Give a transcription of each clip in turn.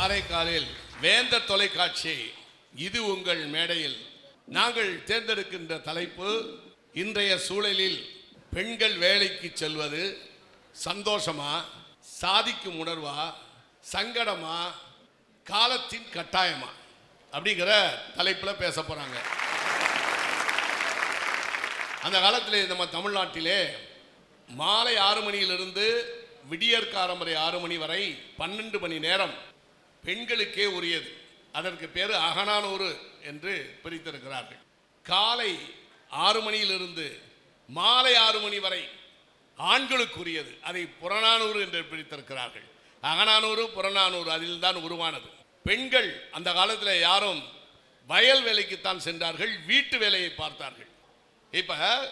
காரைக்காலில் வேந்த தொலைக்காட்சி இது உங்கள் மேடையில் நாங்கள் தேர்ந்தெடுக்கின்ற தலைப்பு இன்றைய சூழலில் பெண்கள் வேலைக்கு செல்வது சந்தோஷமா சாதிக்கும் உணர்வா சங்கடமா காலத்தின் கட்டாயமா அப்படிங்கிற தலைப்பில் பேச போறாங்க அந்த காலத்தில் நம்ம தமிழ்நாட்டிலே மாலை ஆறு மணியிலிருந்து விடியற்காலம் ஆறு மணி வரை பன்னெண்டு மணி நேரம் பெண்களுக்கே உரியது அதற்கு பேர் அகனானூறு என்று பிரித்திருக்கிறார்கள் காலை ஆறு மணியிலிருந்து மாலை ஆறு மணி வரை ஆண்களுக்குரியது அதை புறநானூறு என்று பிரித்திருக்கிறார்கள் அகநானூறு புறநானூறு அதில் தான் உருவானது பெண்கள் அந்த காலத்தில் யாரும் வயல் வேலைக்குத்தான் சென்றார்கள் வீட்டு வேலையை பார்த்தார்கள் இப்ப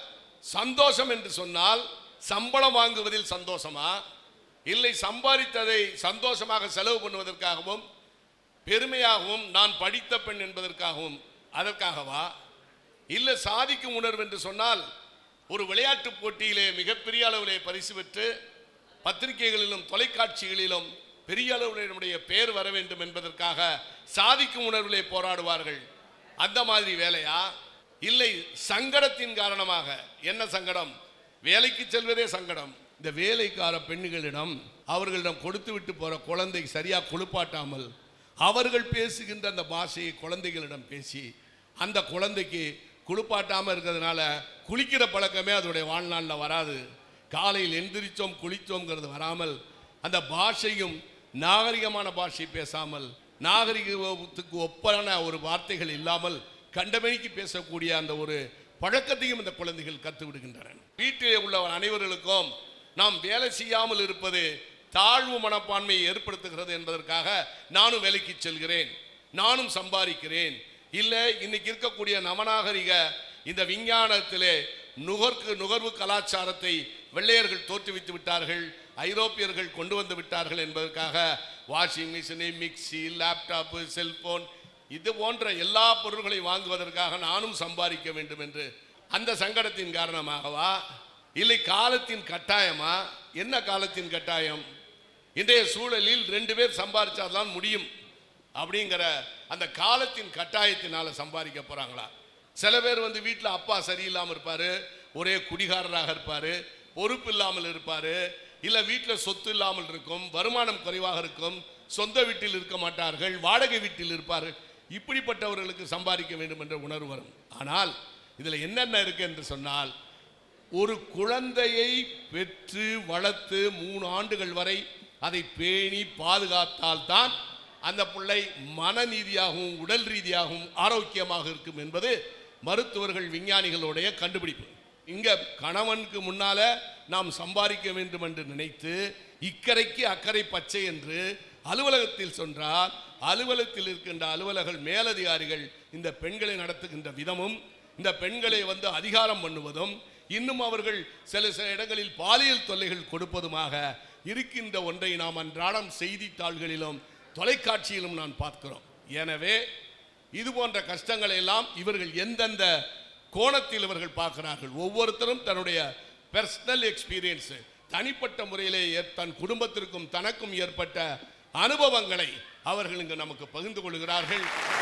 சந்தோஷம் என்று சொன்னால் சம்பளம் வாங்குவதில் சந்தோஷமா இல்லை சம்பாதித்ததை சந்தோஷமாக செலவு பண்ணுவதற்காகவும் பெருமையாகவும் நான் படித்த பெண் என்பதற்காகவும் அதற்காகவா இல்லை சாதிக்கும் உணர்வு என்று சொன்னால் ஒரு விளையாட்டு போட்டியிலே மிகப்பெரிய அளவிலே பரிசு பெற்று பத்திரிகைகளிலும் தொலைக்காட்சிகளிலும் பெரிய அளவில் நம்முடைய பெயர் வர வேண்டும் என்பதற்காக சாதிக்கும் உணர்விலே போராடுவார்கள் அந்த மாதிரி வேலையா இல்லை சங்கடத்தின் காரணமாக என்ன சங்கடம் வேலைக்கு செல்வதே சங்கடம் இந்த வேலைக்கார பெண்ணுகளிடம் அவர்களிடம் கொடுத்து விட்டு போற குழந்தை சரியா குளிப்பாட்டாமல் அவர்கள் பேசுகின்ற அந்த பாஷையை குழந்தைகளிடம் பேசி அந்த குழந்தைக்கு குளிப்பாட்டாமல் இருக்கிறதுனால குளிக்கிற பழக்கமே அதனுடைய வாழ்நாளில் வராது காலையில் எந்திரிச்சோம் குளித்தோம்ங்கிறது வராமல் அந்த பாஷையும் நாகரிகமான பாஷை பேசாமல் நாகரிகத்துக்கு ஒப்பான ஒரு வார்த்தைகள் இல்லாமல் கண்டமணிக்கு பேசக்கூடிய அந்த ஒரு பழக்கத்தையும் இந்த குழந்தைகள் கத்து விடுகின்றன வீட்டிலே உள்ளவர் அனைவர்களுக்கும் நாம் வேலை செய்யாமல் இருப்பது தாழ்வு மனப்பான்மையை ஏற்படுத்துகிறது என்பதற்காக நானும் வேலைக்கு செல்கிறேன் நானும் சம்பாதிக்கிறேன் இல்லை இன்னைக்கு இருக்கக்கூடிய நவநாகரிக இந்த விஞ்ஞானத்திலே நுகர்க்கு நுகர்வு கலாச்சாரத்தை வெள்ளையர்கள் தோற்றுவித்து விட்டார்கள் ஐரோப்பியர்கள் கொண்டு வந்து விட்டார்கள் என்பதற்காக washing machine mixie laptop cellphone இது போன்ற எல்லா பொருள்களையும் வாங்குவதற்காக நானும் சம்பாதிக்க வேண்டும் என்று அந்த சங்கடத்தின் காரணமாகவா இல்லை காலத்தின் கட்டாயமா என்ன காலத்தின் கட்டாயம் இன்றைய சூழலில் ரெண்டு பேர் சம்பாதிச்சாதான் முடியும் அப்படிங்கிற அந்த காலத்தின் கட்டாயத்தினால சம்பாதிக்க போறாங்களா சில பேர் வந்து வீட்டில் அப்பா சரியில்லாமல் இருப்பாரு ஒரே குடிகாரராக இருப்பாரு பொறுப்பு இல்லாமல் இருப்பாரு இல்ல வீட்டில் சொத்து இல்லாமல் இருக்கும் வருமானம் குறைவாக இருக்கும் சொந்த வீட்டில் இருக்க மாட்டார்கள் வாடகை வீட்டில் இருப்பார்கள் இப்படிப்பட்டவர்களுக்கு சம்பாதிக்க வேண்டும் என்ற உணர்வு வரும் ஆனால் இதுல என்னென்ன இருக்கு என்று சொன்னால் ஒரு குழந்தையை பெற்று வளர்த்து மூணு ஆண்டுகள் வரை அதை பேணி பாதுகாத்தால் தான் அந்த பிள்ளை மனநீதியாகவும் உடல் ரீதியாகவும் ஆரோக்கியமாக இருக்கும் என்பது மருத்துவர்கள் விஞ்ஞானிகளுடைய கண்டுபிடிப்பு இங்க கணவனுக்கு முன்னால நாம் சம்பாதிக்க வேண்டும் என்று நினைத்து இக்கரைக்கு அக்கறை பச்சை என்று அலுவலகத்தில் சென்றால் அலுவலகத்தில் இருக்கின்ற அலுவலர்கள் மேலதிகாரிகள் இந்த பெண்களை நடத்துகின்ற விதமும் இந்த பெண்களை வந்து அதிகாரம் பண்ணுவதும் இன்னும் அவர்கள் சில சில இடங்களில் பாலியல் தொல்லைகள் கொடுப்பதுமாக இருக்கின்ற ஒன்றை நாம் அன்றாடம் செய்தித்தாள்களிலும் தொலைக்காட்சியிலும் நான் பார்க்கிறோம் எனவே இது போன்ற கஷ்டங்களை எல்லாம் இவர்கள் எந்தெந்த கோணத்தில் இவர்கள் பார்க்கிறார்கள் ஒவ்வொருத்தரும் தன்னுடைய பர்சனல் எக்ஸ்பீரியன்ஸ் தனிப்பட்ட முறையிலே ஏற்- தன் குடும்பத்திற்கும் தனக்கும் ஏற்பட்ட அனுபவங்களை அவர்கள் இங்கு நமக்கு பகிர்ந்து கொள்கிறார்கள்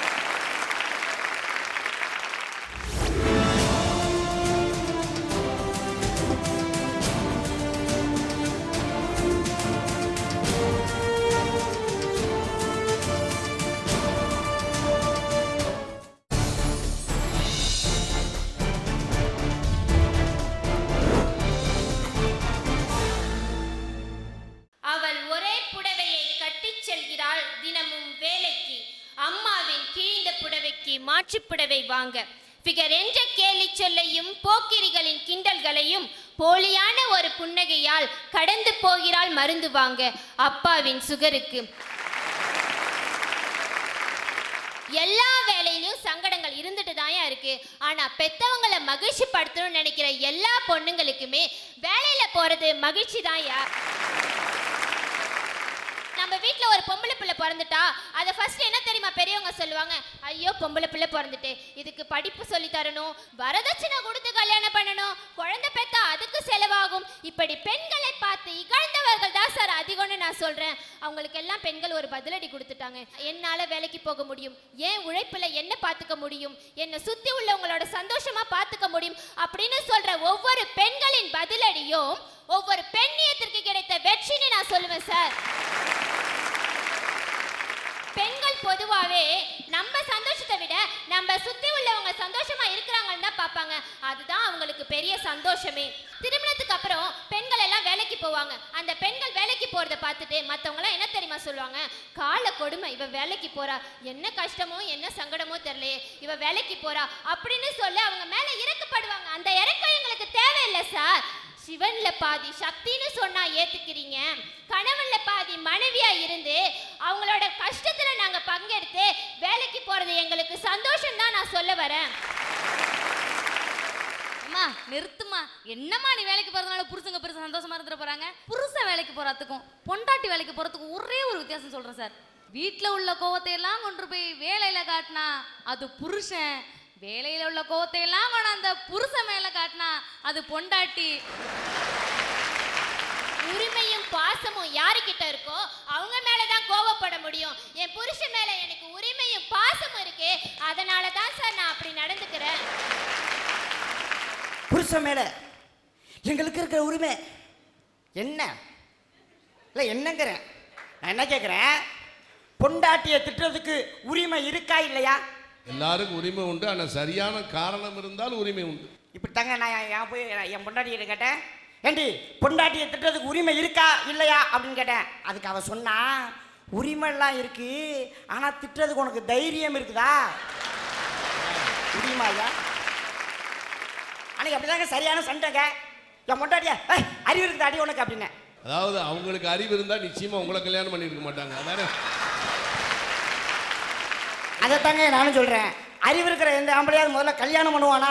அவள் ஒரே புடவையை கட்டிச் செல்கிறாள் தினமும் வேலைக்கு அம்மாவின் கிழிந்த புடவைக்கு மாற்றுப் புடவை வாங்க ஃபிகர் என்ற கேலி சொல்லையும் போக்கிரிகளின் கிண்டல்களையும் போலியான ஒரு புன்னகையால் கடந்து போகிறாள் மருந்து வாங்க அப்பாவின் சுகருக்கு எல்லா வேலையிலும் சங்கடங்கள் இருந்துட்டு தான் இருக்கு ஆனா பெத்தவங்களை மகிழ்ச்சி படுத்தணும்னு நினைக்கிற எல்லா பொண்ணுங்களுக்குமே வேலையில போறது மகிழ்ச்சி தான் நம்ம வீட்ல ஒரு பொம்பளை பிள்ளை பிறந்துட்டா அதை ஃபர்ஸ்ட் என்ன தெரியுமா பெரியவங்க சொல்லுவாங்க ஐயோ பொம்பளை பிள்ளை பிறந்துட்டு இதுக்கு படிப்பு சொல்லி தரணும் வரதட்சணை கொடுத்து கல்யாணம் பண்ணணும் குழந்தை பெத்தா அதுக்கு செலவாகும் இப்படி பெண்களை பார்த்து இகழ்ந்தவர்கள் தான் சார் அதிகம்னு நான் சொல்றேன் அவங்களுக்கு எல்லாம் பெண்கள் ஒரு பதிலடி கொடுத்துட்டாங்க என்னால வேலைக்கு போக முடியும் ஏன் உழைப்புல என்ன பார்த்துக்க முடியும் என்னை சுத்தி உள்ளவங்களோட சந்தோஷமா பார்த்துக்க முடியும் அப்படின்னு சொல்ற ஒவ்வொரு பெண்களின் பதிலடியும் ஒவ்வொரு பெண்ணியத்திற்கு கிடைத்த வெற்றின்னு நான் சொல்லுவேன் சார் பெண்கள் பொதுவாவே நம்ம சந்தோஷத்தை விட நம்ம சுத்தி உள்ளவங்க சந்தோஷமா இருக்கிறாங்கன்னு தான் பார்ப்பாங்க அதுதான் அவங்களுக்கு பெரிய சந்தோஷமே திருமணத்துக்கு அப்புறம் பெண்கள் எல்லாம் வேலைக்கு போவாங்க அந்த பெண்கள் வேலைக்கு போறத பார்த்துட்டு மத்தவங்க எல்லாம் என்ன தெரியுமா சொல்லுவாங்க கால கொடுமை இவ வேலைக்கு போறா என்ன கஷ்டமோ என்ன சங்கடமோ தெரியலையே இவ வேலைக்கு போறா அப்படின்னு சொல்ல அவங்க மேல இறக்கப்படுவாங்க அந்த இறக்கம் எங்களுக்கு தேவையில்லை சார் சிவன்ல பாதி சக்தின்னு சொன்னா ஏத்துக்கிறீங்க கணவன்ல பாதி மனைவியா இருந்து அவங்களோட கஷ்டத்துல நாங்க பங்கெடுத்து வேலைக்கு போறது எங்களுக்கு சந்தோஷம் தான் நான் சொல்ல வரேன் அம்மா நிறுத்துமா என்னம்மா நீ வேலைக்கு போறதுனால புருஷங்க பெருசா சந்தோஷமா இருந்துட போறாங்க புருஷன் வேலைக்கு போறதுக்கும் பொண்டாட்டி வேலைக்கு போறதுக்கும் ஒரே ஒரு வித்தியாசம் சொல்றேன் சார் வீட்ல உள்ள கோவத்தை எல்லாம் கொண்டு போய் வேலையில காட்டினா அது புருஷன் வேலையில உள்ள கோவத்தை எல்லாம் கொண்டாந்த புருஷன் மேல காட்டினா அது பொண்டாட்டி உரிமையும் பாசமும் யாருக்கிட்ட இருக்கோ அவங்க மேலதான் கோவப்பட முடியும் என் புருஷன் மேல எனக்கு உரிமையும் பாசமும் இருக்கு அதனால தான் சார் நான் அப்படி நடந்துக்கிறேன் புருஷன் மேல எங்களுக்கு இருக்கிற உரிமை என்ன இல்லை என்னங்கிறேன் நான் என்ன கேட்குறேன் பொண்டாட்டியை திட்டுறதுக்கு உரிமை இருக்கா இல்லையா எல்லாருக்கும் உரிமை உண்டு ஆனால் சரியான காரணம் இருந்தால் உரிமை உண்டு இப்படி தாங்க நான் என் என் போய் என் பொண்டாட்டிகிட்ட கேட்டேன் ஏண்டி பொண்டாட்டியை திட்டுறதுக்கு உரிமை இருக்கா இல்லையா அப்படின்னு கேட்டேன் அதுக்கு அவ சொன்னா உரிமைலாம் இருக்கு ஆனால் திட்டுறதுக்கு உனக்கு தைரியம் இருக்குதா முடியுமா ஐயா அன்னைக்கு அப்படிதாங்க சரியான சண்டைங்க என் பொண்டாட்டியா "ஏய், அறிவு இருக்குதா அடி உனக்கு அப்படின்னு அதாவது அவங்களுக்கு அறிவு இருந்தால் நிச்சயமாக உங்களை கல்யாணம் பண்ணியிருக்க மாட்டாங்க அதானே அதைத்தாங்க நானும் சொல்கிறேன் அறிவு இருக்கிற எந்த ஆம்பளையாவது முதல்ல கல்யாணம் பண்ணுவானா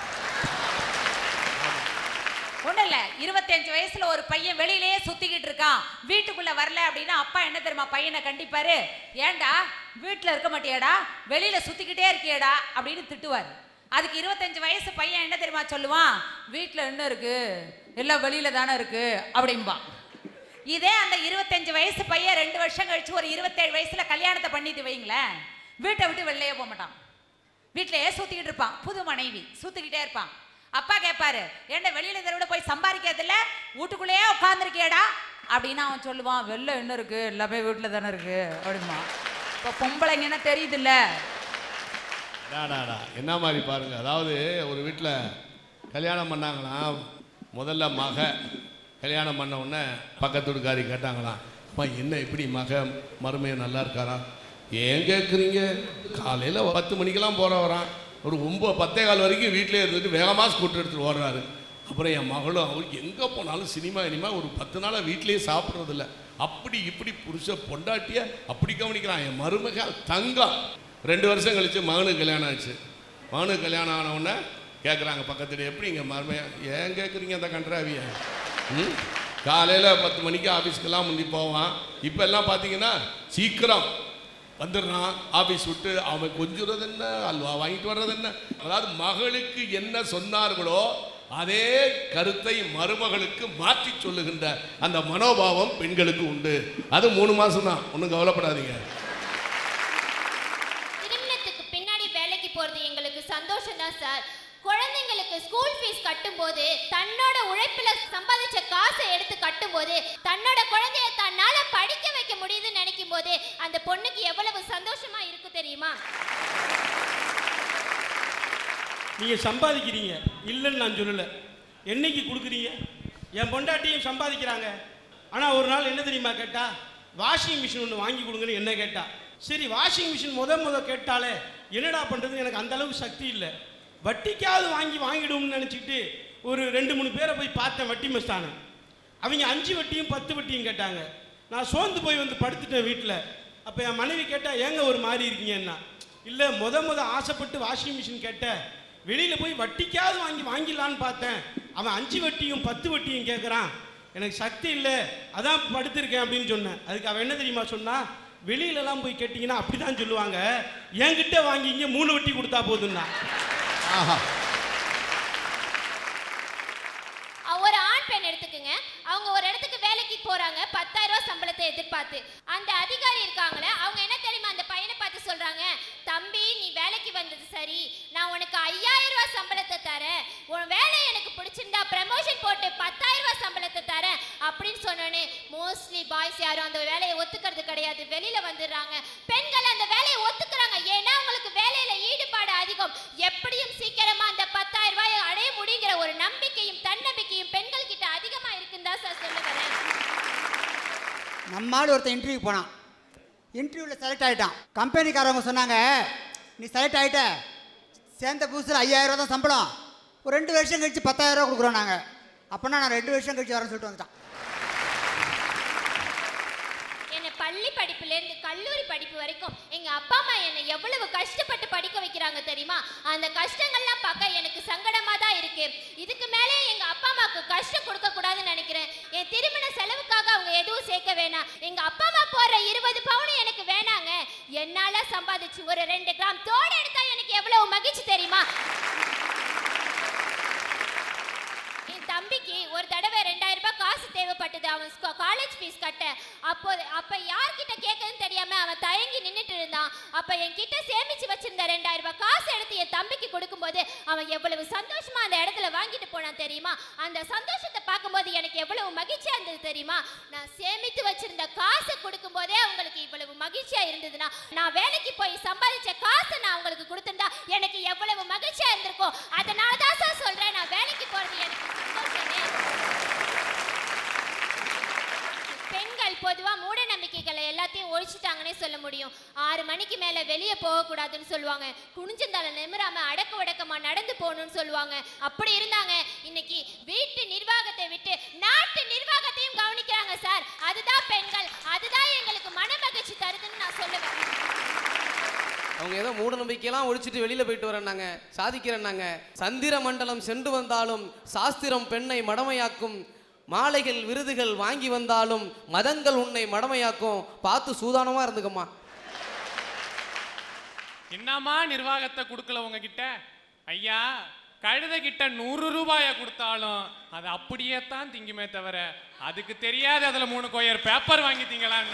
ஒண்ணும் இல்ல இருபத்தஞ்சு வயசுல ஒரு பையன் வெளியிலேயே சுத்திக்கிட்டு இருக்கான் வீட்டுக்குள்ள வரல அப்படின்னா அப்பா என்ன தெரியுமா பையனை கண்டிப்பாரு ஏன்டா வீட்டுல இருக்க மாட்டியாடா வெளியில சுத்திக்கிட்டே இருக்கியேடா அப்படின்னு திட்டுவார் அதுக்கு இருபத்தஞ்சு வயசு பையன் என்ன தெரியுமா சொல்லுவான் வீட்டுல என்ன இருக்கு எல்லாம் வெளியில தானே இருக்கு அப்படிம்பான் இதே அந்த இருபத்தஞ்சு வயசு பையன் ரெண்டு வருஷம் கழிச்சு ஒரு இருபத்தேழு வயசுல கல்யாணத்தை பண்ணிட்டு வைங்களேன் வீட்டை விட்டு வெளியே போக மாட்டான் வீட்டிலேயே சுத்திக்கிட்டு இருப்பான் புது மனைவி சுத்திக்கிட்டே இருப்பான் அப்பா கேட்பாரு ஏன்டா வெளியில இந்த விட போய் சம்பாதிக்கிறதில்ல வீட்டுக்குள்ளேயே உட்காந்துருக்கியடா அப்படின்னு அவன் சொல்லுவான் வெளில என்ன இருக்கு எல்லாமே வீட்டில் தானே இருக்கு அப்படிமா இப்போ பொம்பளைங்கன்னா தெரியுதுல்ல டாடாடா என்ன மாதிரி பாருங்க அதாவது ஒரு வீட்டில் கல்யாணம் பண்ணாங்களாம் முதல்ல மக கல்யாணம் பண்ண உடனே பக்கத்து வீட்டுக்காரி கேட்டாங்களாம் அம்மா என்ன இப்படி மக மருமையை நல்லா இருக்காரா ஏன் கேட்குறீங்க காலையில் பத்து மணிக்கெல்லாம் போகிறவரான் ஒரு ஒம்பது பத்தே கால் வரைக்கும் வீட்டிலே இருந்துட்டு வேகமாக ஸ்கூட்டர் எடுத்துகிட்டு ஓடுறாரு அப்புறம் என் மகளும் அவர் எங்கே போனாலும் சினிமா இனிமா ஒரு பத்து நாளாக வீட்டிலேயே சாப்பிட்றதில்ல அப்படி இப்படி புருஷ பொண்டாட்டிய அப்படி கவனிக்கிறான் என் மருமக தங்கம் ரெண்டு வருஷம் கழிச்சு மகனுக்கு கல்யாணம் ஆச்சு மகனுக்கு கல்யாணம் ஆன உடனே கேட்குறாங்க பக்கத்துல எப்படி இங்கே மருமையா ஏன் கேட்குறீங்க அந்த கன்றாவிய ம் காலையில் பத்து மணிக்கு ஆஃபீஸ்க்கெல்லாம் முந்தி போவான் இப்போ எல்லாம் பார்த்தீங்கன்னா சீக்கிரம் வந்துடுறான் ஆஃபீஸ் விட்டு அவன் கொஞ்சுறது என்ன அல்வா வாங்கிட்டு வர்றது என்ன அதாவது மகளுக்கு என்ன சொன்னார்களோ அதே கருத்தை மருமகளுக்கு மாற்றி சொல்லுகின்ற அந்த மனோபாவம் பெண்களுக்கு உண்டு அது மூணு மாசம் தான் ஒன்றும் கவலைப்படாதீங்க திருமணத்துக்கு பின்னாடி வேலைக்கு போறது எங்களுக்கு சந்தோஷம் தான் சார் குழந்தைங்களுக்கு ஸ்கூல் ஃபீஸ் கட்டும்போது தன்னோட உழைப்புல சம்பாதிச்ச காசை எடுத்து கட்டும்போது தன்னோட குழந்தைய தன்னால படிக்க வைக்க முடியுதுன்னு நினைக்கும் போது அந்த பொண்ணுக்கு எவ்வளவு சந்தோஷமா இருக்கு தெரியுமா நீங்கள் சம்பாதிக்கிறீங்க இல்லைன்னு நான் சொல்லலை என்னைக்கு கொடுக்குறீங்க என் பொண்டாட்டியும் சம்பாதிக்கிறாங்க ஆனால் ஒரு நாள் என்ன தெரியுமா கேட்டா வாஷிங் மிஷின் ஒன்று வாங்கி கொடுங்கன்னு என்ன கேட்டா சரி வாஷிங் மிஷின் முத முத கேட்டாலே என்னடா பண்ணுறது எனக்கு அந்த அளவுக்கு சக்தி இல்லை வட்டிக்காவது வாங்கி வாங்கிடுவோம்னு நினச்சிக்கிட்டு ஒரு ரெண்டு மூணு பேரை போய் பார்த்தேன் வட்டி மஸ்தானன் அவங்க அஞ்சு வட்டியும் பத்து வட்டியும் கேட்டாங்க நான் சோர்ந்து போய் வந்து படுத்துட்டேன் வீட்டில் அப்போ என் மனைவி கேட்டா ஏங்க ஒரு மாதிரி இருக்கீங்கன்னா இல்லை முத முத ஆசைப்பட்டு வாஷிங் மிஷின் கேட்ட வெளியில் போய் வட்டிக்காவது வாங்கி வாங்கிடலான்னு பார்த்தேன் அவன் அஞ்சு வட்டியும் பத்து வட்டியும் கேட்குறான் எனக்கு சக்தி இல்லை அதான் படுத்திருக்கேன் அப்படின்னு சொன்னேன் அதுக்கு அவன் என்ன தெரியுமா சொன்னா வெளியிலலாம் போய் கேட்டிங்கன்னா அப்படி தான் சொல்லுவாங்க என்கிட்ட வாங்கிங்க மூணு வட்டி கொடுத்தா போதும்னா ஆஹா அஹ் ஒரு ஆண் பெண் எடுத்துக்கங்க அவங்க ஒரு இடத்துக்கு வேலைக்கு போறாங்க பத்தாயிரம் ரூபாய் சம்பளத்தை எதிர்பார்த்து அந்த அதிகாரி இருக்காங்களே அவங்க என்ன தெரியுமா அந்த பையனை பார்த்து சொல்றாங்க தம்பி நீ வேலைக்கு வந்தது சரி நான் உனக்கு ஐயாயிரம் ரூபாய் சம்பளத்தை தரேன் உன் வேலை எனக்கு பிடிச்சிருந்தா ப்ரமோஷன் போட்டு பத்தாயிரம் ரூபாய் சம்பளத்தை தரேன் அப்படின்னு சொன்னோன்னே மோஸ்ட்லி பாய்ஸ் யாரும் அந்த வேலையை ஒத்துக்கிறது கிடையாது வெளியில வந்துடுறாங்க பெண்கள் அந்த வேலையை ஒத்துக்கிறாங்க ஏன்னா அவங்களுக்கு வேலையில ஈடுபாடு அதிகம் எப்படியும் சீக்கிரமா அந்த பத்தாயிரம் ரூபாயை அடைய முடியுங்கிற ஒரு நம்பிக்கையும் தன்னம்பிக்கையும் பெண்கள் கிட்ட அதிகமா இருக்குன்னு தான் சார் சொல்ல வரேன் நம்மால் ஒருத்தன் இன்டர்வியூ போனான் இன்டர்வியூவில் செலக்ட் ஆகிட்டான் கம்பெனிக்காரவங்க சொன்னாங்க நீ செலக்ட் ஆகிட்ட சேர்ந்த புதுசில் ஐயாயிரம் ரூபா தான் சம்பளம் ஒரு ரெண்டு வருஷம் கழிச்சு பத்தாயிரம் ரூபா கொடுக்குறோம் நாங்கள் அப்போனா நான் ரெண்டு வருஷம் கழிச்சு வரேன்னு சொல்லிட்டு வந்துட்டான் என்னை பள்ளி படிப்புல இருந்து கல்லூரி படிப்பு வரைக்கும் எங்க அப்பா அம்மா என்னை எவ்வளவு கஷ்டப்பட்டு படிக்க வைக்கிறாங்க தெரியுமா அந்த கஷ்டங்கள்லாம் பார்க்க எனக்கு சங்கடமா தான் இருக்கு இதுக்கு மேலே எங்க அப்பா அம்மாவுக்கு கஷ்டம் கொடுக்க கூடாதுன்னு நினைக்கிறேன் என் திருமண செலவுக்காக அவங்க எதுவும் சேர்க்க வேணாம் எங்க அப்பா அம்மா போடுற இருபது பவுன் எனக்கு வேணாங்க என்னால சம்பாதிச்சு ஒரு ரெண்டு கிராம் தோடு எடுத்தா எனக்கு எவ்வளவு மகிழ்ச்சி தெரியுமா என் தம்பிக்கு ஒரு தடவை ரெண்டாயிரம் ரூபாய் காசு தேவைப்பட்டது அவன் காலேஜ் ஃபீஸ் கட்ட அப்போது அப்ப யார்கிட்ட கேட்கறதுன்னு தெரியாம அவன் தயங்கி நின்னுட்டு இருந்தான் அப்ப என்கிட்ட சேமிச்சு வச்சிருந்த ரெண்டாயிரம் ரூபாய் காசு எடுத்து என் தம்பிக்கு கொடுக்கும்போது அவன் எவ்வளவு சந்தோஷமா அந்த இடத்துல வாங்கிட்டு போனான் தெரியுமா அந்த சந்தோஷத்தை பார்க்கும்போது எனக்கு எவ்வளவு மகிழ்ச்சியா இருந்தது தெரியுமா நான் சேமித்து வச்சிருந்த காசை கொடுக்கும்போதே அவங்களுக்கு இவ்வளவு மகிழ்ச்சியா இருந்ததுன்னா நான் வேலைக்கு போய் சம்பாதிச்ச காசை நான் அவங்களுக்கு கொடுத்திருந்தா எனக்கு எவ்வளவு மகிழ்ச்சியா இருந்திருக்கும் அதனால தான் சார் சொல்றேன் நான் வேலைக்கு போறது எனக்கு சந்தோஷமே பெண்கள் பொதுவா மூட நம்பிக்கைகளை எல்லாத்தையும் ஒழிச்சிட்டாங்கன்னே சொல்ல முடியும் ஆறு மணிக்கு மேல வெளியே போகக்கூடாதுன்னு சொல்லுவாங்க குனிஞ்சந்தால நிமிராம அடக்க உடக்கமா நடந்து போகணும்னு சொல்லுவாங்க அப்படி இருந்தாங்க இன்னைக்கு வீட்டு நிர்வாகத்தை விட்டு நாட்டு நிர்வாகத்தையும் கவனிக்கிறாங்க சார் அதுதான் பெண்கள் அதுதான் எங்களுக்கு மன மகிழ்ச்சி தருதுன்னு நான் சொல்லுவேன் அவங்க ஏதோ மூட நம்பிக்கையெல்லாம் ஒழிச்சிட்டு வெளியில போயிட்டு வரேன்னாங்க சாதிக்கிறேன்னாங்க சந்திர மண்டலம் சென்று வந்தாலும் சாஸ்திரம் பெண்ணை மடமையாக்கும் மாலைகள் விருதுகள் வாங்கி வந்தாலும் மதங்கள் உன்னை மடமையாக்கும் பார்த்து சூதானமா இருந்துக்கம்மா என்னம்மா நிர்வாகத்தை கொடுக்கல உங்ககிட்ட ஐயா கழுத கிட்ட நூறு ரூபாய கொடுத்தாலும் அது அப்படியே தான் திங்குமே தவிர அதுக்கு தெரியாது அதுல மூணு கொயர் பேப்பர் வாங்கி திங்கலான்னு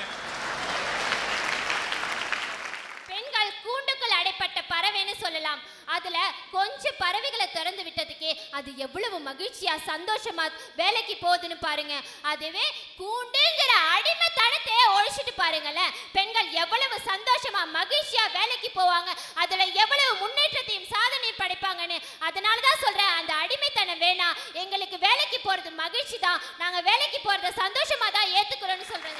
பெண்கள் கூண்டுக்குள் அடைப்பட்ட பறவைன்னு சொல்லலாம் அதுல கொஞ்சம் பறவைகளை திறந்து விட்டதுக்கே அது எவ்வளவு மகிழ்ச்சியா சந்தோஷமா வேலைக்கு போகுதுன்னு பாருங்க அதுவே கூண்டுங்கிற அடிமைத்தனத்தையே ஒழிச்சிட்டு பாருங்களேன் பெண்கள் எவ்வளவு சந்தோஷமா மகிழ்ச்சியா வேலைக்கு போவாங்க அதுல எவ்வளவு முன்னேற்றத்தையும் சாதனையும் படைப்பாங்கன்னு அதனால தான் சொல்றேன் அந்த அடிமைத்தனம் வேணாம் எங்களுக்கு வேலைக்கு போறது மகிழ்ச்சி தான் நாங்க வேலைக்கு போறத சந்தோஷமா தான் ஏத்துக்கிறோம்னு சொல்றேன்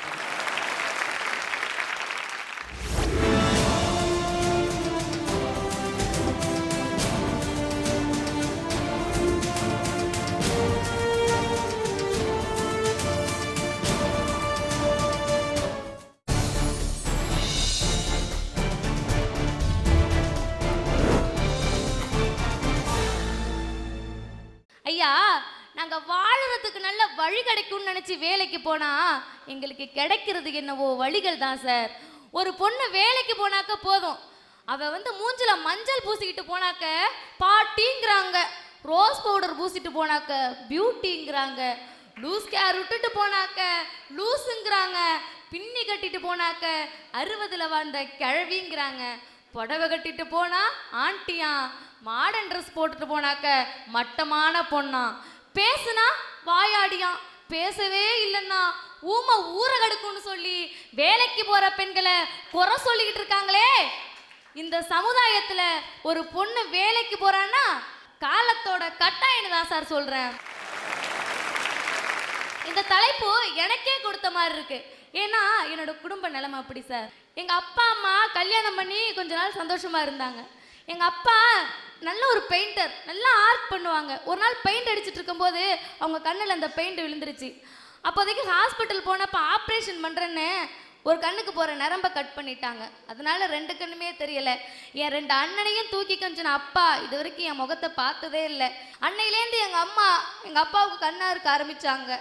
ஐயா நாங்க வாழுறதுக்கு நல்ல வழி கிடைக்கும்னு நினைச்சு வேலைக்கு போனா எங்களுக்கு கிடைக்கிறது என்னவோ வழிகள் தான் சார் ஒரு பொண்ணு வேலைக்கு போனாக்க போதும் அவ வந்து மூஞ்சில மஞ்சள் பூசிக்கிட்டு போனாக்க பாட்டிங்கிறாங்க ரோஸ் பவுடர் பூசிட்டு போனாக்க பியூட்டிங்கிறாங்க லூஸ் கேர் விட்டுட்டு போனாக்க லூஸுங்கிறாங்க பின்னி கட்டிட்டு போனாக்க அறுபதுல வாழ்ந்த கிழவிங்கிறாங்க புடவை கட்டிட்டு போனா ஆண்டியா மாடர்ன் ட்ரெஸ் போட்டுட்டு போனாக்க மட்டமான பொண்ணா பேசுனா வாயாடியான் பேசவே இல்லைன்னா ஊமை ஊற கடுக்கும்னு சொல்லி வேலைக்கு போற பெண்களை குறை சொல்லிக்கிட்டு இருக்காங்களே இந்த சமுதாயத்துல ஒரு பொண்ணு வேலைக்கு போறான்னா காலத்தோட கட்டாயம் தான் சார் சொல்றேன் இந்த தலைப்பு எனக்கே கொடுத்த மாதிரி இருக்கு ஏன்னா என்னோட குடும்ப நிலைமை அப்படி சார் எங்க அப்பா அம்மா கல்யாணம் பண்ணி கொஞ்ச நாள் சந்தோஷமா இருந்தாங்க எங்க அப்பா நல்ல ஒரு பெயிண்டர் நல்லா ஆர்ட் பண்ணுவாங்க ஒரு நாள் பெயிண்ட் அடிச்சிட்டு இருக்கும்போது அவங்க கண்ணில் அந்த பெயிண்ட் விழுந்துருச்சு அப்போதைக்கு ஹாஸ்பிட்டல் போனப்ப ஆப்ரேஷன் பண்றேன்னு ஒரு கண்ணுக்கு போற நரம்ப கட் பண்ணிட்டாங்க அதனால ரெண்டு கண்ணுமே தெரியல என் ரெண்டு அண்ணனையும் தூக்கி கொஞ்சம் அப்பா இது வரைக்கும் என் முகத்தை பார்த்ததே இல்லை அன்னையிலேருந்து எங்க அம்மா எங்க அப்பாவுக்கு கண்ணா இருக்க ஆரம்பிச்சாங்க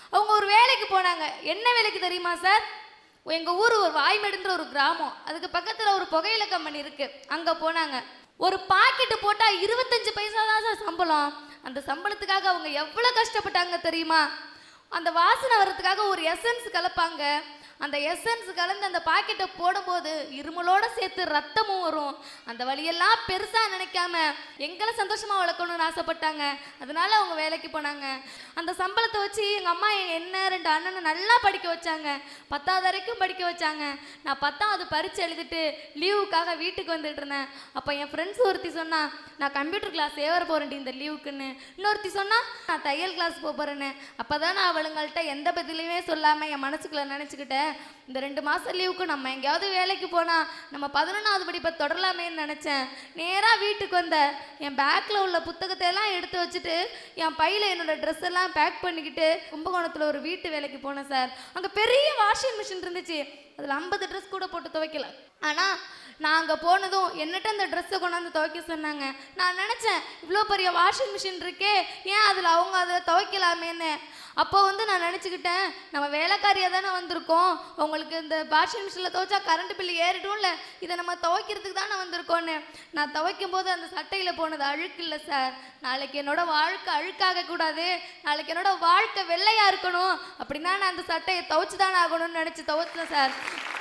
அவங்க ஒரு வேலைக்கு போனாங்க என்ன வேலைக்கு தெரியுமா சார் எங்கள் ஊர் ஒரு வாய்மெடுன்ற ஒரு கிராமம் அதுக்கு பக்கத்தில் ஒரு புகையில கம்பெனி இருக்கு அங்கே போனாங்க ஒரு பாக்கெட்டு போட்டால் இருபத்தஞ்சு பைசா தான் சார் சம்பளம் அந்த சம்பளத்துக்காக அவங்க எவ்வளோ கஷ்டப்பட்டாங்க தெரியுமா அந்த வாசனை வர்றதுக்காக ஒரு எசன்ஸ் கலப்பாங்க அந்த எசன்ஸ் கலந்து அந்த பாக்கெட்டை போடும்போது இருமலோட சேர்த்து ரத்தமும் வரும் அந்த வழியெல்லாம் பெருசா நினைக்காம எங்களை சந்தோஷமா வளர்க்கணும்னு ஆசைப்பட்டாங்க அதனால அவங்க வேலைக்கு போனாங்க அந்த சம்பளத்தை வச்சு எங்க அம்மா எங்க என்ன ரெண்டு அண்ணனை நல்லா படிக்க வச்சாங்க பத்தாவது வரைக்கும் படிக்க வச்சாங்க நான் பத்தாவது பரீட்சை எழுதிட்டு லீவுக்காக வீட்டுக்கு வந்துட்டு இருந்தேன் அப்போ என் ஃப்ரெண்ட்ஸ் ஒருத்தி சொன்னா நான் கம்ப்யூட்டர் கிளாஸ் ஏவர போறேன்டி இந்த லீவுக்குன்னு இன்னொருத்தி சொன்னா நான் தையல் கிளாஸ் போக போறேன்னு அப்பதான் நான் அவளுங்கள்ட்ட எந்த பதிலையுமே சொல்லாம என் மனசுக்குள்ள நினைச்சுக்கிட்டேன் இந்த ரெண்டு மாசம் லீவுக்கு நம்ம எங்கேயாவது வேலைக்கு போனா நம்ம பதினொன்றாவது படிப்பை தொடரலாமேன்னு நினைச்சேன் நேரா வீட்டுக்கு வந்த என் பேக்ல உள்ள புத்தகத்தை எல்லாம் எடுத்து வச்சுட்டு என் பையில என்னோட ட்ரெஸ் எல்லாம் பேக் பண்ணிக்கிட்டு கும்பகோணத்துல ஒரு வீட்டு வேலைக்கு போனேன் சார் அங்க பெரிய வாஷிங் மிஷின் இருந்துச்சு அதில் ஐம்பது ட்ரெஸ் கூட போட்டு துவைக்கல ஆனால் நான் அங்கே போனதும் என்னட்ட அந்த ட்ரெஸ்ஸை கொண்டாந்து துவைக்க சொன்னாங்க நான் நினச்சேன் இவ்வளோ பெரிய வாஷிங் மிஷின் இருக்கே ஏன் அதில் அவங்க அதை துவைக்கலாமேன்னு அப்போ வந்து நான் நினச்சிக்கிட்டேன் நம்ம வேலைக்காரியாக தானே வந்திருக்கோம் உங்களுக்கு இந்த வாஷிங் மிஷினில் துவைச்சா கரண்ட் பில் ஏறிடும்ல இதை நம்ம துவைக்கிறதுக்கு தானே வந்திருக்கோன்னு நான் துவைக்கும் போது அந்த சட்டையில் போனது அழுக்கு இல்லை சார் நாளைக்கு என்னோட வாழ்க்கை அழுக்காக கூடாது நாளைக்கு என்னோட வாழ்க்கை வெள்ளையா இருக்கணும் அப்படின்னா நான் அந்த சட்டையை துவைச்சு தானே ஆகணும்னு நினச்சி துவைச்சேன் சார்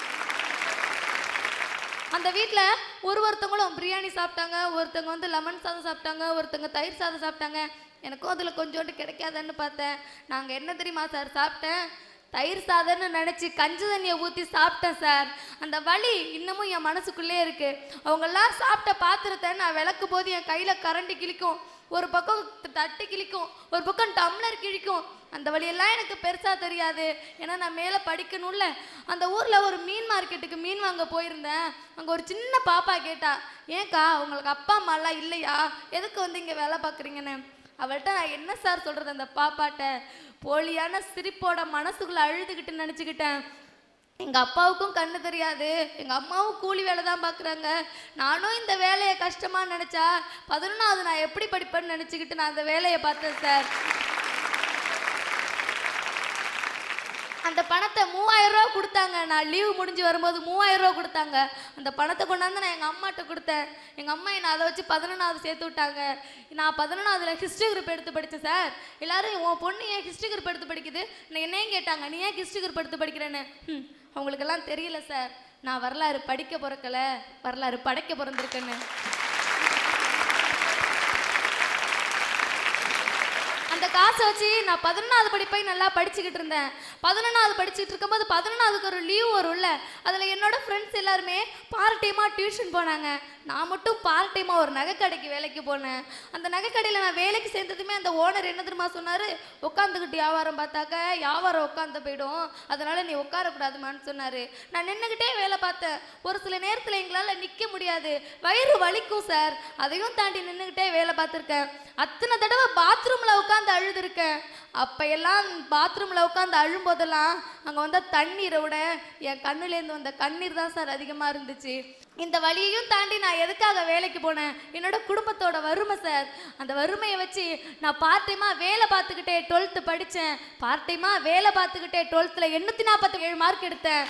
அந்த வீட்டில் ஒரு ஒருத்தவங்களும் பிரியாணி சாப்பிட்டாங்க ஒருத்தவங்க வந்து லெமன் சாதம் சாப்பிட்டாங்க ஒருத்தவங்க தயிர் சாதம் சாப்பிட்டாங்க எனக்கும் அதில் கொஞ்சோண்டு கிடைக்காதுன்னு பார்த்தேன் நாங்கள் என்ன தெரியுமா சார் சாப்பிட்டேன் தயிர் சாதம்னு நினச்சி கஞ்சி தண்ணியை ஊற்றி சாப்பிட்டேன் சார் அந்த வலி இன்னமும் என் மனசுக்குள்ளே இருக்கு அவங்கெல்லாம் சாப்பிட்ட பாத்திரத்தை நான் விளக்கும் போது என் கையில் கரண்டி கிழிக்கும் ஒரு பக்கம் தட்டு கிழிக்கும் ஒரு பக்கம் டம்ளர் கிழிக்கும் அந்த வழியெல்லாம் எனக்கு பெருசாக தெரியாது ஏன்னா நான் மேலே படிக்கணும்ல அந்த ஊரில் ஒரு மீன் மார்க்கெட்டுக்கு மீன் வாங்க போயிருந்தேன் அங்கே ஒரு சின்ன பாப்பா கேட்டா ஏன்க்கா உங்களுக்கு அப்பா அம்மாலாம் இல்லையா எதுக்கு வந்து இங்கே வேலை பார்க்குறீங்கன்னு அவள்கிட்ட நான் என்ன சார் சொல்கிறது அந்த பாப்பாட்ட போலியான சிரிப்போட மனசுக்குள்ளே அழுதுகிட்டு நினச்சிக்கிட்டேன் எங்கள் அப்பாவுக்கும் கண்ணு தெரியாது எங்கள் அம்மாவும் கூலி வேலை தான் பார்க்குறாங்க நானும் இந்த வேலையை கஷ்டமாக நினச்சா பதினொன்றாவது நான் எப்படி படிப்பேன்னு நினச்சிக்கிட்டு நான் அந்த வேலையை பார்த்தேன் சார் அந்த பணத்தை மூவாயிரம் ரூபா கொடுத்தாங்க நான் லீவு முடிஞ்சு வரும்போது மூவாயிரம் ரூபா கொடுத்தாங்க அந்த பணத்தை கொண்டாந்து நான் எங்கள் அம்மாட்ட கொடுத்தேன் எங்கள் அம்மா என்னை அதை வச்சு பதினொன்றாவது சேர்த்து விட்டாங்க நான் பதினொன்றாவதுல ஹிஸ்ட்ரி குரூப் எடுத்து படித்தேன் சார் எல்லாரும் உன் பொண்ணு ஏன் ஹிஸ்ட்ரி குரூப் எடுத்து படிக்குது நான் என்னையும் கேட்டாங்க நீ ஏன் ஹிஸ்ட்ரி குரூப் எடுத்து படிக்கிறேன்னு ம், அவங்களுக்கெல்லாம் தெரியல சார் நான் வரலாறு படிக்க பிறக்கல வரலாறு படைக்க பிறந்திருக்கேன்னு அந்த காசை வச்சு நான் பதினொன்றாவது படிப்பை நல்லா படிச்சுக்கிட்டு இருந்தேன் பதினொன்றாவது படிச்சுட்டு இருக்கும்போது பதினொன்றாவதுக்கு ஒரு லீவ் வரும்ல அதில் என்னோட ஃப்ரெண்ட்ஸ் எல்லாருமே பார்ட் டைமாக டியூஷன் போனாங்க நான் மட்டும் பார்ட் டைமாக ஒரு நகைக்கடைக்கு வேலைக்கு போனேன் அந்த நகைக்கடையில் நான் வேலைக்கு சேர்ந்ததுமே அந்த ஓனர் என்ன தெரியுமா சொன்னார் உட்காந்துக்கிட்டு வியாபாரம் பார்த்தாக்க வியாபாரம் உட்காந்து போயிடும் அதனால நீ உட்காரக்கூடாதுமான்னு சொன்னார் நான் நின்றுக்கிட்டே வேலை பார்த்தேன் ஒரு சில நேரத்தில் எங்களால் நிற்க முடியாது வயிறு வலிக்கும் சார் அதையும் தாண்டி நின்றுக்கிட்டே வேலை பார்த்துருக்கேன் அத்தனை தடவை பாத்ரூமில் உட்காந்து அழுதுருக்கேன் அப்போ எல்லாம் பாத்ரூமில் உட்காந்து அழும்போதெல்லாம் அங்கே வந்த தண்ணீரை விட என் கண்ணுலேருந்து வந்த கண்ணீர் தான் சார் அதிகமாக இருந்துச்சு இந்த வழியையும் தாண்டி நான் எதுக்காக வேலைக்கு போனேன் என்னோட குடும்பத்தோட வறுமை சார் அந்த வறுமையை வச்சு நான் பார்ட் டைமாக வேலை பார்த்துக்கிட்டே டுவெல்த்து படித்தேன் பார்ட் டைமாக வேலை பார்த்துக்கிட்டே டுவெல்த்தில் எண்ணூற்றி நாற்பத்தி ஏழு மார்க் எடுத்தேன்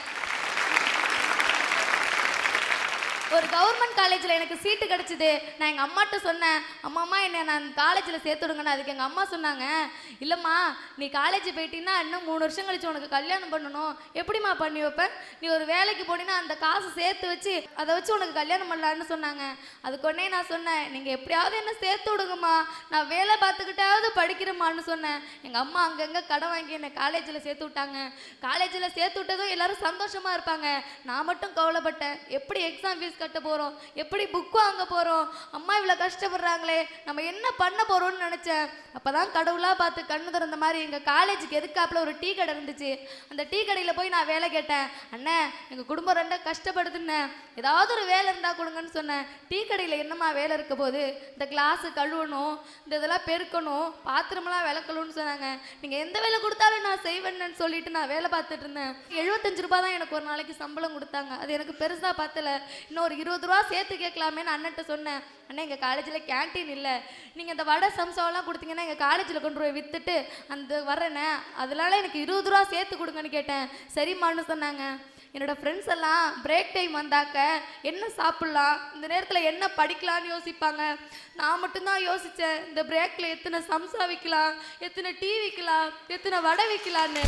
ஒரு கவர்மெண்ட் காலேஜில் எனக்கு சீட்டு கிடச்சிது நான் எங்கள் அம்மாட்ட சொன்னேன் அம்மா அம்மா என்னை நான் காலேஜில் சேர்த்து விடுங்கன்னு அதுக்கு எங்கள் அம்மா சொன்னாங்க இல்லைம்மா நீ காலேஜ் போயிட்டீங்கன்னா இன்னும் மூணு வருஷம் கழிச்சு உனக்கு கல்யாணம் பண்ணணும் எப்படிம்மா பண்ணி வைப்ப நீ ஒரு வேலைக்கு போனீங்கன்னா அந்த காசு சேர்த்து வச்சு அதை வச்சு உனக்கு கல்யாணம் பண்ணலான்னு சொன்னாங்க அதுக்கு உடனே நான் சொன்னேன் நீங்கள் எப்படியாவது என்ன சேர்த்து விடுங்கம்மா நான் வேலை பார்த்துக்கிட்டாவது படிக்கிறேம்மான்னு சொன்னேன் எங்கள் அம்மா அங்கங்கே கடன் வாங்கி என்னை காலேஜில் சேர்த்து விட்டாங்க காலேஜில் சேர்த்து விட்டதும் எல்லாரும் சந்தோஷமாக இருப்பாங்க நான் மட்டும் கவலைப்பட்டேன் எப்படி எக்ஸாம் ஃபீஸ் கட்ட போகிறோம் எப்படி புக் வாங்க போகிறோம் அம்மா இவ்வளோ கஷ்டப்படுறாங்களே நம்ம என்ன பண்ண போகிறோம்னு நினச்சேன் அப்போ தான் கடவுளாக பார்த்து கண்ணு திறந்த மாதிரி எங்கள் காலேஜுக்கு எதுக்காப்புல ஒரு டீ கடை இருந்துச்சு அந்த டீ கடையில் போய் நான் வேலை கேட்டேன் அண்ணே எங்கள் குடும்பம் ரெண்டா கஷ்டப்படுதுண்ணே ஏதாவது ஒரு வேலை இருந்தால் கொடுங்கன்னு சொன்னேன் டீ கடையில் என்னம்மா வேலை இருக்க போது இந்த கிளாஸு கழுவணும் இந்த இதெல்லாம் பெருக்கணும் பாத்திரமெல்லாம் விளக்கணும்னு சொன்னாங்க நீங்கள் எந்த வேலை கொடுத்தாலும் நான் செய்வேன்னு சொல்லிட்டு நான் வேலை பார்த்துட்டு இருந்தேன் எழுபத்தஞ்சு ரூபாய் தான் எனக்கு ஒரு நாளைக்கு சம்பளம் கொடுத்தாங்க அது எனக்கு பெருசாக பத்தல இன்னும் ஒரு ஒரு இருபது ரூபா சேர்த்து கேட்கலாமேன்னு அண்ணன்ட்ட சொன்னேன் அண்ணா எங்கள் காலேஜில் கேண்டீன் இல்லை நீங்கள் இந்த வடை சம்சாவெல்லாம் கொடுத்தீங்கன்னா எங்கள் காலேஜில் கொண்டு போய் விற்றுட்டு அந்த வரேனே அதனால எனக்கு இருபது ரூபா சேர்த்து கொடுங்கன்னு கேட்டேன் சரிம்மான்னு சொன்னாங்க என்னோட ஃப்ரெண்ட்ஸ் எல்லாம் பிரேக் டைம் வந்தாக்க என்ன சாப்பிட்லாம் இந்த நேரத்தில் என்ன படிக்கலாம்னு யோசிப்பாங்க நான் மட்டும்தான் யோசித்தேன் இந்த பிரேக்கில் எத்தனை சம்சா விற்கலாம் எத்தனை டீ விற்கலாம் எத்தனை வடை விற்கலான்னு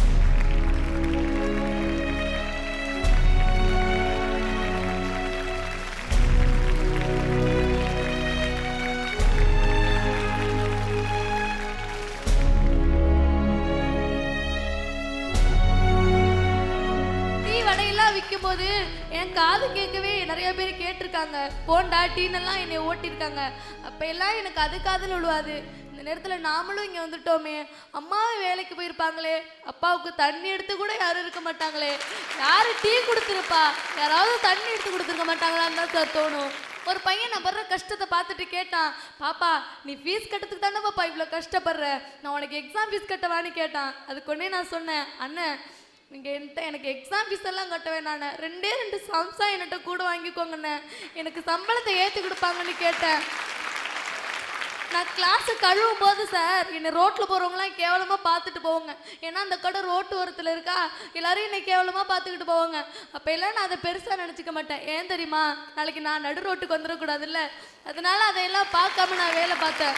டீ வடையெல்லாம் விற்கும்போது என் காது கேட்கவே நிறைய பேர் கேட்டிருக்காங்க போண்டா டீனெல்லாம் என்னை ஓட்டியிருக்காங்க அப்போ எல்லாம் எனக்கு அது காதில் விழுவாது இந்த நேரத்தில் நாமளும் இங்கே வந்துட்டோமே அம்மா வேலைக்கு போயிருப்பாங்களே அப்பாவுக்கு தண்ணி எடுத்து கூட யாரும் இருக்க மாட்டாங்களே யார் டீ கொடுத்துருப்பா யாராவது தண்ணி எடுத்து கொடுத்துருக்க மாட்டாங்களான்னு தான் சார் தோணும் ஒரு பையன் நான் படுற கஷ்டத்தை பார்த்துட்டு கேட்டான் பாப்பா நீ ஃபீஸ் கட்டுறதுக்கு தானே பாப்பா இவ்வளோ கஷ்டப்படுற நான் உனக்கு எக்ஸாம் ஃபீஸ் கட்டவான்னு கேட்டான் அதுக்கு உடனே நான் சொன்னேன் அண்ணன் நீங்கள் என்கிட்ட எனக்கு எக்ஸாம் ஃபீஸ் எல்லாம் கட்ட வேணாண்ணே ரெண்டே ரெண்டு சம்சா என்கிட்ட கூட வாங்கிக்கோங்கண்ணே எனக்கு சம்பளத்தை ஏற்றி கொடுப்பாங்கன்னு கேட்டேன் நான் கிளாஸு கழுவும் போது சார் என்னை ரோட்டில் போகிறவங்களாம் கேவலமாக பார்த்துட்டு போவாங்க ஏன்னா அந்த கடை ரோட்டு ஓரத்தில் இருக்கா எல்லாரும் என்னை கேவலமாக பார்த்துக்கிட்டு போவாங்க அப்போ எல்லாம் நான் அதை பெருசாக நினச்சிக்க மாட்டேன் ஏன் தெரியுமா நாளைக்கு நான் நடு ரோட்டுக்கு வந்துடக்கூடாதுல்ல அதனால அதையெல்லாம் பார்க்காம நான் வேலை பார்த்தேன்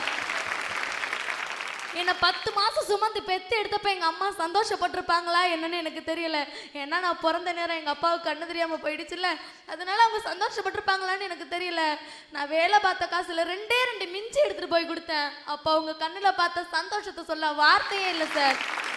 என்னை பத்து மாதம் சுமந்து பெத்து எடுத்தப்ப எங்கள் அம்மா சந்தோஷப்பட்டிருப்பாங்களா என்னன்னு எனக்கு தெரியல ஏன்னா நான் பிறந்த நேரம் எங்கள் அப்பாவுக்கு கண்ணு தெரியாமல் போயிடுச்சுல்ல அதனால அவங்க சந்தோஷப்பட்டிருப்பாங்களான்னு எனக்கு தெரியல நான் வேலை பார்த்த காசுல ரெண்டே ரெண்டு மிஞ்சி எடுத்துகிட்டு போய் கொடுத்தேன் அப்போ அவங்க கண்ணில் பார்த்த சந்தோஷத்தை சொல்ல வார்த்தையே இல்லை சார்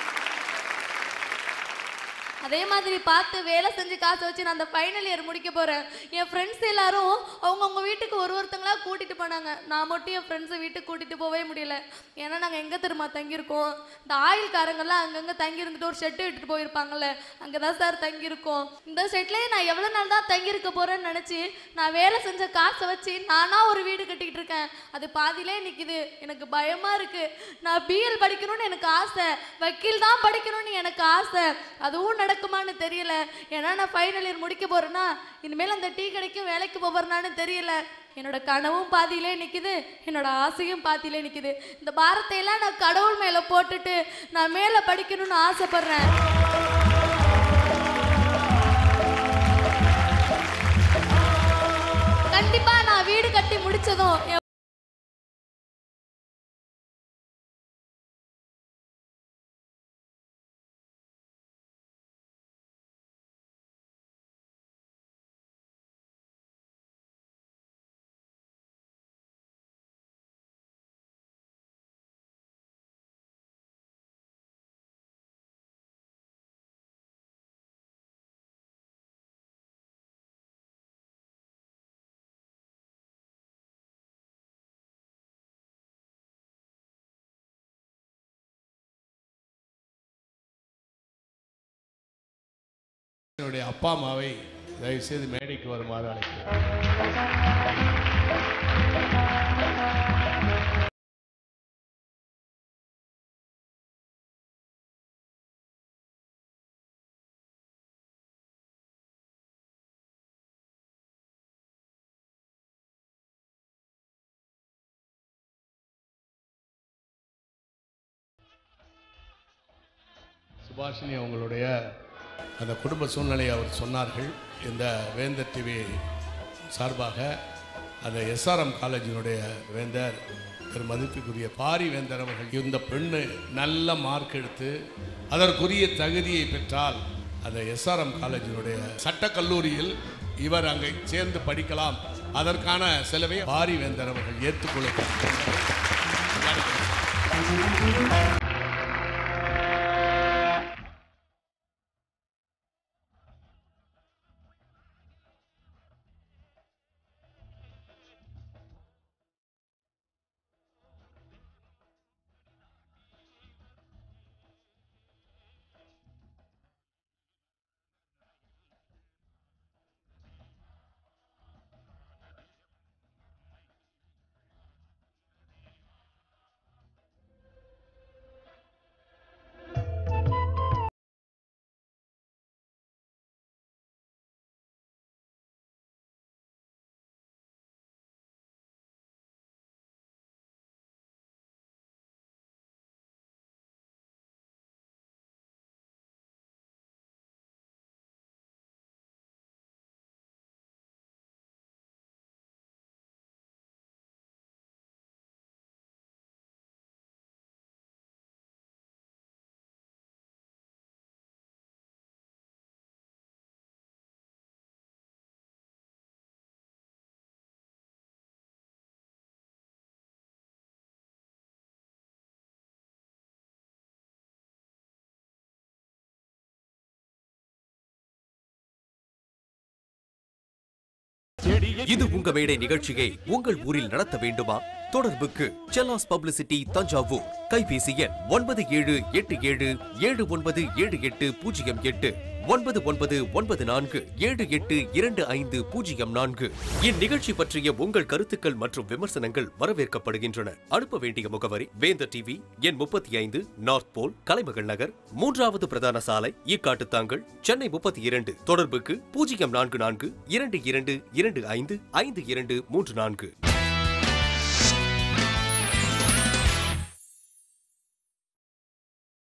அதே மாதிரி பார்த்து வேலை செஞ்சு காசை வச்சு நான் அந்த ஃபைனல் இயர் முடிக்க போகிறேன் என் ஃப்ரெண்ட்ஸ் எல்லாரும் அவங்கவுங்க வீட்டுக்கு ஒரு ஒருத்தங்களா கூட்டிகிட்டு போனாங்க நான் மட்டும் என் ஃப்ரெண்ட்ஸை வீட்டுக்கு கூட்டிகிட்டு போகவே முடியல ஏன்னா நாங்கள் எங்கே தெரியுமா தங்கியிருக்கோம் இந்த ஆயில்காரங்கெல்லாம் அங்கங்கே தங்கி இருந்துட்டு ஒரு ஷெட்டு விட்டுட்டு போயிருப்பாங்கல்ல அங்கே தான் சார் தங்கியிருக்கோம் இந்த ஷெட்லேயே நான் எவ்வளோ நாள் தான் தங்கியிருக்க போகிறேன்னு நினச்சி நான் வேலை செஞ்ச காசை வச்சு நானாக ஒரு வீடு கட்டிக்கிட்டு இருக்கேன் அது பாதியிலே நிற்கிது எனக்கு பயமாக இருக்குது நான் பிஎல் படிக்கணும்னு எனக்கு ஆசை வக்கீல் தான் படிக்கணும்னு எனக்கு ஆசை அதுவும் நடக்குமான்னு தெரியல ஏன்னா நான் ஃபைனல் இயர் முடிக்க போறேன்னா இனிமேல் அந்த டீ கடைக்கும் வேலைக்கு போறேனான்னு தெரியல என்னோட கனவும் பாதியிலே நிக்குது என்னோட ஆசையும் பாதியிலே நிக்குது இந்த பாரத்தை எல்லாம் நான் கடவுள் மேல போட்டுட்டு நான் மேல படிக்கணும்னு ஆசைப்படுறேன் கண்டிப்பா நான் வீடு கட்டி முடிச்சதும் என் என்னுடைய அப்பா அம்மாவை தயவுசெய்து மேடைக்கு வருமாறு அழைக்கிறேன் சுபாஷினி அவங்களுடைய அந்த குடும்ப சூழ்நிலையை அவர் சொன்னார்கள் இந்த வேந்தர் டிவி சார்பாக அந்த எஸ்ஆர்எம் காலேஜினுடைய வேந்தர் திரு மதிப்புக்குரிய பாரி வேந்தர் அவர்கள் இந்த பெண்ணு நல்ல மார்க் எடுத்து அதற்குரிய தகுதியை பெற்றால் அந்த எஸ்ஆர்எம் காலேஜினுடைய சட்டக்கல்லூரியில் இவர் அங்கே சேர்ந்து படிக்கலாம் அதற்கான செலவை பாரி வேந்தர் அவர்கள் ஏற்றுக்கொள்ளுகிறார் இது உங்க மேடை நிகழ்ச்சியை உங்கள் ஊரில் நடத்த வேண்டுமா தொடர்புக்கு செல்லாஸ் பப்ளிசிட்டி தஞ்சாவூர் கைபேசி எண் ஒன்பது ஏழு எட்டு ஏழு ஏழு ஒன்பது ஏழு எட்டு பூஜ்ஜியம் எட்டு ஒன்பது ஒன்பது ஒன்பது நான்கு ஏழு எட்டு இரண்டு ஐந்து பூஜ்ஜியம் நான்கு இந்நிகழ்ச்சி பற்றிய உங்கள் கருத்துக்கள் மற்றும் விமர்சனங்கள் வரவேற்கப்படுகின்றன அனுப்ப வேண்டிய முகவரி வேந்த டிவி எண் முப்பத்தி ஐந்து நார்த் போல் கலைமகள் நகர் மூன்றாவது பிரதான சாலை ஈக்காட்டுத்தாங்கல் சென்னை முப்பத்தி இரண்டு தொடர்புக்கு பூஜ்ஜியம் நான்கு நான்கு இரண்டு இரண்டு இரண்டு ஐந்து ஐந்து இரண்டு மூன்று நான்கு